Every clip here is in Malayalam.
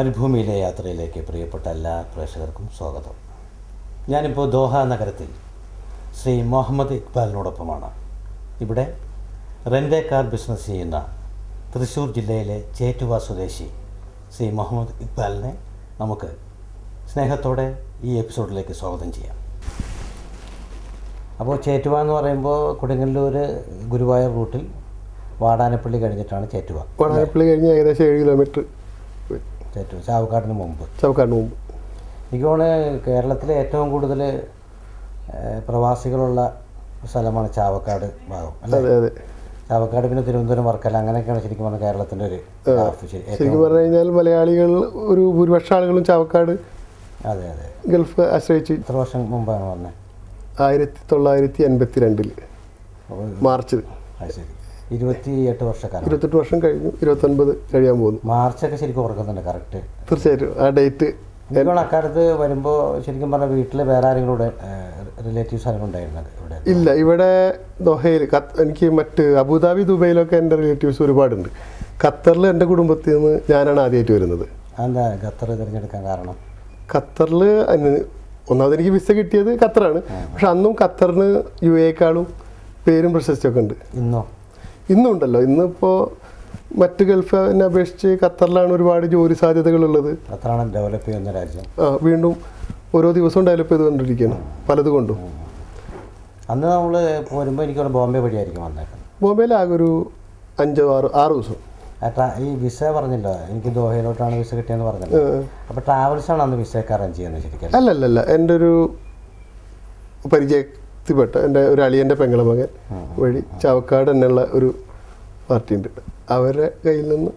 മരുഭൂമിയിലെ യാത്രയിലേക്ക് പ്രിയപ്പെട്ട എല്ലാ പ്രേക്ഷകർക്കും സ്വാഗതം ഞാനിപ്പോൾ ദോഹ നഗരത്തിൽ ശ്രീ മുഹമ്മദ് ഇക്ബാലിനോടൊപ്പമാണ് ഇവിടെ റെൻ്റേ കാർ ബിസിനസ് ചെയ്യുന്ന തൃശ്ശൂർ ജില്ലയിലെ ചേറ്റുവ സ്വദേശി ശ്രീ മുഹമ്മദ് ഇക്ബാലിനെ നമുക്ക് സ്നേഹത്തോടെ ഈ എപ്പിസോഡിലേക്ക് സ്വാഗതം ചെയ്യാം അപ്പോൾ ചേറ്റുവ എന്ന് പറയുമ്പോൾ കൊടുങ്ങല്ലൂർ ഗുരുവായൂർ റൂട്ടിൽ വാടാനപ്പള്ളി കഴിഞ്ഞിട്ടാണ് ചേറ്റുവ വടകപ്പള്ളി കഴിഞ്ഞ് ഏകദേശം ഏഴ് കിലോമീറ്റർ ചേറ്റുവ ചാവക്കാടിന് മുമ്പ് ചവക്കാടിന് മുമ്പ് എനിക്ക് തോന്നുന്നു കേരളത്തിലെ ഏറ്റവും കൂടുതൽ പ്രവാസികളുള്ള സ്ഥലമാണ് ചാവക്കാട് ഭാഗം അല്ലേ അതെ അതെ ചാവക്കാട് പിന്നെ തിരുവനന്തപുരം വർക്കല അങ്ങനെയൊക്കെയാണ് ശരിക്കും പറഞ്ഞാൽ കേരളത്തിൻ്റെ ഒരു ഗ്രാഫ് ശരി ശരിക്കും ഏറ്റവും പറഞ്ഞു കഴിഞ്ഞാൽ മലയാളികൾ ഒരു ഭൂരിപക്ഷ ആളുകളും ചാവക്കാട് അതെ അതെ ഗൾഫ് ആശ്രയിച്ച് ഇത്ര വർഷം മുമ്പാണ് വന്നത് ആയിരത്തി തൊള്ളായിരത്തി എൺപത്തി രണ്ടില് അപ്പോൾ മാർച്ചിൽ അത് ശരി ഇരുപത്തി എട്ട് വർഷക്കാലം ഇരുപത്തെട്ട് വർഷം കഴിഞ്ഞു ഇരുപത്തൊൻപത് കഴിയാൻ പോകുന്നു മാർച്ചൊക്കെ ശരിക്കും ഓർക്കുന്നുണ്ട് കറക്റ്റ് തീർച്ചയായിട്ടും ആ ഡേറ്റ് എനിക്ക് അക്കാലത്ത് വരുമ്പോൾ ശരിക്കും പറഞ്ഞാൽ വീട്ടിൽ വേറെ ആരെങ്കിലും കൂടെ റിലേറ്റീവ്സ് ആരെങ്കിലും ഉണ്ടായിരുന്നു ഇവിടെ ഇല്ല ഇവിടെ ദോഹയിൽ ഖത്ത് എനിക്ക് മറ്റ് അബുദാബി ദുബൈയിലൊക്കെ എൻ്റെ റിലേറ്റീവ്സ് ഒരുപാടുണ്ട് ഖത്തറിൽ എൻ്റെ കുടുംബത്തിൽ നിന്ന് ഞാനാണ് ആദ്യമായിട്ട് വരുന്നത് അതെന്താ ഖത്തർ തിരഞ്ഞെടുക്കാൻ കാരണം ഖത്തറിൽ ഒന്നാമത് എനിക്ക് വിസ കിട്ടിയത് ഖത്തറാണ് പക്ഷെ അന്നും ഖത്തറിന് യു എക്കാളും പേരും പ്രശസ്തിയൊക്കെ ഉണ്ട് ഇന്നോ ഇന്നും ഉണ്ടല്ലോ ഇന്നിപ്പോൾ മറ്റ് ഗൾഫിനെ അപേക്ഷിച്ച് ഖത്തറിലാണ് ഒരുപാട് ജോലി സാധ്യതകളുള്ളത് ഖത്തറാണ് ഡെവലപ്പ് ചെയ്യുന്ന രാജ്യം ആ വീണ്ടും ഓരോ ദിവസവും ഡെവലപ്പ് ചെയ്തുകൊണ്ടിരിക്കുകയാണ് പലതുകൊണ്ടും അന്ന് നമ്മൾ പോരുമ്പോൾ എനിക്ക് തോന്നുന്നു ബോംബെ വഴിയായിരിക്കും വന്നേക്കുന്നത് ബോംബെയിൽ ആകെ ഒരു അഞ്ചോ ആറ് ആറ് ദിവസം ആ ട്രാ- ഈ വിസ പറഞ്ഞല്ലോ എനിക്ക് ദോഹയിലോട്ടാണ് വിസ കിട്ടിയെന്ന് പറഞ്ഞല്ലോ അപ്പോൾ ട്രാവൽസാണ് അന്ന് വിസയൊക്കെ അറേഞ്ച് ചെയ്യുന്നത് ശരിക്കും അല്ല അല്ല അല്ല എൻ്റെ ഒരു പരിചയത്തിൽപ്പെട്ട എൻ്റെ ഒരു അളിയൻ്റെ പെങ്ങളെ മകൻ വഴി ചാവക്കാട് എന്നുള്ള ഒരു പാർട്ടി ഉണ്ട് അവരുടെ കയ്യിൽ നിന്ന്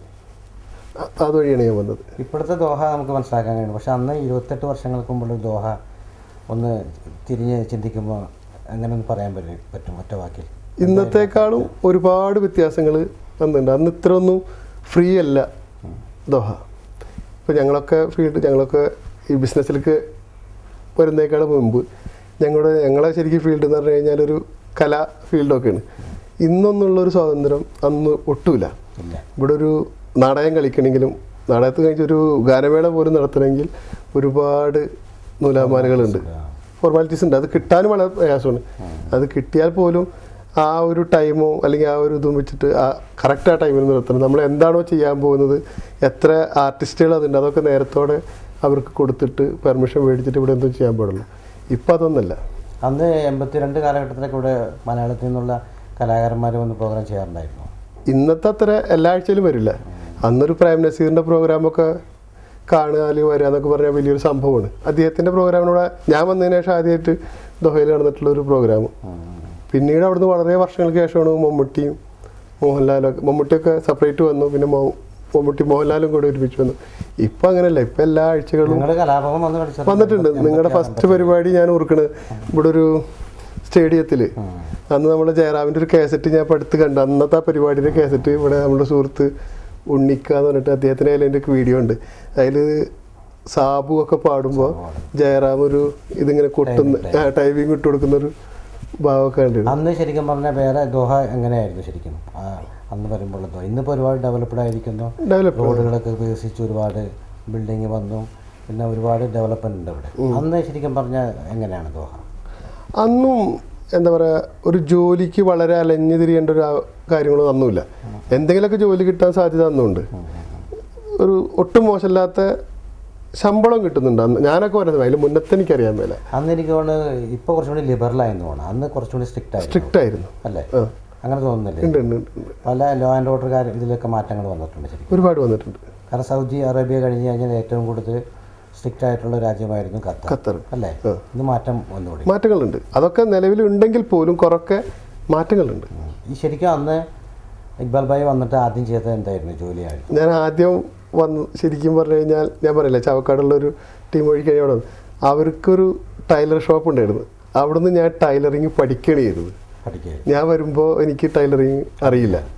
അ- അതുവഴിയാണ് ഞാൻ വന്നത് ഇപ്പോഴത്തെ ദോഹ നമുക്ക് മനസ്സിലാക്കാൻ കഴിയും പക്ഷെ അന്ന് ഇരുപത്തെട്ട് വർഷങ്ങൾക്ക് മുമ്പുള്ള ദോഹ ഒന്ന് തിരിഞ്ഞ് ചിന്തിക്കുമ്പോൾ അങ്ങനെ ഒന്ന് പറയാൻ പറ്റും പറ്റും ഒറ്റ വാക്കിൽ ഇന്നത്തെക്കാളും ഒരുപാട് വ്യത്യാസങ്ങൾ വന്നിട്ടുണ്ട് അന്ന് ഇത്രയൊന്നും ഫ്രീ അല്ല ദോഹ ഇപ്പോൾ ഞങ്ങളൊക്കെ ഫീൽഡ് ഞങ്ങളൊക്കെ ഈ ബിസിനസ്സിലേക്ക് വരുന്നേക്കാളും മുമ്പ് ഞങ്ങളുടെ ഞങ്ങളെ ശരിക്കും ഫീൽഡ് എന്ന് പറഞ്ഞു കഴിഞ്ഞാൽ ഒരു കലാ ഫീൽഡൊക്കെയാണ് ഇന്നൊന്നുള്ളൊരു സ്വാതന്ത്ര്യം അന്ന് ഒട്ടുമില്ല ഇല്ല ഇവിടെ ഒരു നാടകം കളിക്കണമെങ്കിലും നാടകത്ത് കഴിഞ്ഞൊരു ഗാനമേള പോലും നടത്തണമെങ്കിൽ ഒരുപാട് നൂലാമാലകളുണ്ട് ഫോർമാലിറ്റീസ് ഉണ്ട് അത് കിട്ടാനും വളരെ പ്രയാസമാണ് അത് കിട്ടിയാൽ പോലും ആ ഒരു ടൈമോ അല്ലെങ്കിൽ ആ ഒരു ഇതും വെച്ചിട്ട് ആ കറക്റ്റ് ആ ടൈമിൽ നിർത്തണം നമ്മൾ എന്താണോ ചെയ്യാൻ പോകുന്നത് എത്ര ആർട്ടിസ്റ്റുകൾ അതുണ്ട് അതൊക്കെ നേരത്തോടെ അവർക്ക് കൊടുത്തിട്ട് പെർമിഷൻ മേടിച്ചിട്ട് ഇവിടെ എന്തോ ചെയ്യാൻ പാടുള്ളൂ ഇപ്പം അതൊന്നല്ല അന്ന് എൺപത്തിരണ്ട് കാലഘട്ടത്തിലൊക്കെ ഇവിടെ മലയാളത്തിൽ നിന്നുള്ള കലാകാരന്മാർ വന്ന് പ്രോഗ്രാം ചെയ്യാറുണ്ടായിരുന്നു ഇന്നത്തെ അത്ര എല്ലാ ആഴ്ചയിലും വരില്ല അന്നൊരു പ്രേം നസീറിൻ്റെ പ്രോഗ്രാമൊക്കെ കാണുക അല്ലെങ്കിൽ വരിക എന്നൊക്കെ പറഞ്ഞാൽ വലിയൊരു സംഭവമാണ് അദ്ദേഹത്തിൻ്റെ പ്രോഗ്രാമിനോട് ഞാൻ വന്നതിന് ശേഷം ആദ്യമായിട്ട് ദോഹയിൽ നടന്നിട്ടുള്ള ഒരു പ്രോഗ്രാം പിന്നീട് അവിടുന്ന് വളരെ വർഷങ്ങൾക്ക് ശേഷമാണ് മമ്മൂട്ടിയും മോഹൻലാലും ഒക്കെ മമ്മൂട്ടിയൊക്കെ സെപ്പറേറ്റ് വന്നു പിന്നെ മോ മമ്മൂട്ടി മോഹൻലാലും കൂടെ ഒരുമിച്ച് വന്നു ഇപ്പം അങ്ങനെയല്ല ഇപ്പം എല്ലാ ആഴ്ചകളും നിങ്ങൾ കലാഭവൻ വന്ന് കളിച്ചത് വന്നിട്ടുണ്ട് നിങ്ങളുടെ ഫസ്റ്റ് പരിപാടി ഞാൻ ഓർക്കണത് ഇവിടെ ഒരു സ്റ്റേഡിയത്തിൽ അന്ന് നമ്മുടെ ജയറാമിൻ്റെ ഒരു കാസറ്റ് ഞാൻ ഇപ്പം അടുത്ത് കണ്ടു അന്നത്തെ ആ പരിപാടിയുടെ കാസറ്റ് ഇവിടെ നമ്മുടെ സുഹൃത്ത് ഉണ്ണിക്ക എന്ന് പറഞ്ഞിട്ട് അദ്ദേഹത്തിൻ്റെ കയ്യിൽ എൻ്റെ വീഡിയോ ഉണ്ട് അതിൽ സാബു ഒക്കെ പാടുമ്പോൾ ജയറാം ഒരു ഇതിങ്ങനെ കൊട്ടുന്ന ടൈമിങ് ഇട്ട് കൊടുക്കുന്ന ഒരു ഭാവമൊക്കെ കണ്ടിരുന്നു അന്ന് ശരിക്കും പറഞ്ഞാൽ വേറെ ദോഹ എങ്ങനെയായിരുന്നു ശരിക്കും ആ, അന്ന് വരുമ്പോൾ ദോഹ ഇന്നിപ്പോൾ ഒരുപാട് ഡെവലപ്ഡ് ആയിരിക്കുന്നു ഡെവലപ്പ് റോഡുകളൊക്കെ വികസിച്ച് ഒരുപാട് ബിൽഡിങ് വന്നു പിന്നെ ഒരുപാട് ഡെവലപ്മെന്റ് ഉണ്ട് ഇവിടെ അന്ന് ശരിക്കും പറഞ്ഞാൽ എങ്ങനെയാണ് ദോഹ അന്നും എന്താ പറയുക ഒരു ജോലിക്ക് വളരെ അലഞ്ഞു തിരിയേണ്ട ഒരു ആ- കാര്യങ്ങളൊന്നും അന്നുമില്ല എന്തെങ്കിലുമൊക്കെ ജോലി കിട്ടാൻ സാധ്യത അന്നുണ്ട് ഒരു ഒട്ടും മോശമില്ലാത്ത ശമ്പളം കിട്ടുന്നുണ്ട് അന്ന് ഞാനൊക്കെ പറയുന്നത് അതിൽ മുന്നത്തെ എനിക്കറിയാൻ മേല അന്ന് എനിക്ക് തോന്നുന്നു ഇപ്പോൾ കുറച്ചുകൂടി ലിബറൽ ആയെന്ന് തോന്നുന്നു അന്ന് കുറച്ചുകൂടി സ്ട്രിക്റ്റ് ആയിരുന്നു സ്ട്രിക്റ്റ് ആയിരുന്നു അല്ലേ ആ അങ്ങനെ തോന്നുന്നില്ലേ ഉണ്ട് ഉണ്ട് ഉണ്ട്, ഉണ്ട്. പല ലോ ആൻഡ് ഓർഡർ കാര്യം ഇതിലൊക്കെ മാറ്റങ്ങൾ വന്നിട്ടുണ്ട് ശരിക്കും ഒരുപാട് വന്നിട്ടുണ്ട് കാരണം സൗദി അറേബ്യ കഴിഞ്ഞ് കഴിഞ്ഞാൽ ഏറ്റവും കൂടുതൽ സ്ട്രിക്റ്റ് ആയിട്ടുള്ള രാജ്യമായിരുന്നു ഖത്തർ ഖത്തർ അല്ലേ ആ. ഇന്ന് മാറ്റം വന്നുകൂടി മാറ്റങ്ങളുണ്ട് അതൊക്കെ നിലവിലുണ്ടെങ്കിൽ പോലും കുറൊക്കെ മാറ്റങ്ങളുണ്ട് ഈ ശരിക്കും അന്ന് ഇക്ബാൽ ഭായി വന്നിട്ട് ആദ്യം ചെയ്തത് എന്തായിരുന്നു ജോലിയായിരുന്നു ഞാൻ ആദ്യം വന്ന് ശരിക്കും പറഞ്ഞു കഴിഞ്ഞാൽ ഞാൻ പറയില്ല ചാവക്കാടുള്ള ഒരു ടീം വഴി കഴിയവിടെ വന്നു. അവർക്കൊരു ടൈലർ ഷോപ്പ് ഉണ്ടായിരുന്നു അവിടുന്ന് ഞാൻ ടൈലറിങ് പഠിക്കണേ ചെയ്തത് പഠിക്കുക ഞാൻ വരുമ്പോൾ എനിക്ക് ടൈലറിങ് അറിയില്ല